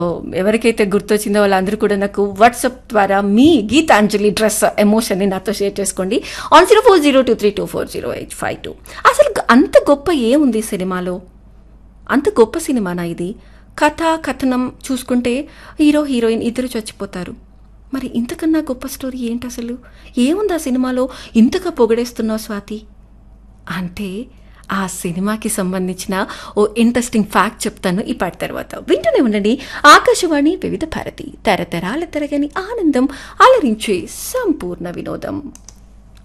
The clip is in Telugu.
ఎవరికైతే గుర్తొచ్చిందో వాళ్ళందరూ కూడా నాకు వాట్సాప్ ద్వారా మీ గీతాంజలి డ్రెస్ ఎమోషన్ని నాతో షేర్ చేసుకోండి on zero four zero two three two four zero eight five two అసలు అంత గొప్ప ఏముంది సినిమాలో అంత గొప్ప సినిమానా ఇది కథ కథనం చూసుకుంటే హీరో హీరోయిన్ ఇద్దరు చచ్చిపోతారు మరి ఇంతకన్నా గొప్ప స్టోరీ ఏంటి అసలు ఏముంది ఆ సినిమాలో ఇంతగా పొగడేస్తున్నావు స్వాతి అంటే ఆ సినిమాకి సంబంధించిన ఓ ఇంట్రెస్టింగ్ ఫ్యాక్ట్ చెప్తాను ఈ పాట తర్వాత వింటూనే ఉండండి ఆకాశవాణి వివిధ భారతి తరతరాల తరగని ఆనందం అలరించే సంపూర్ణ వినోదం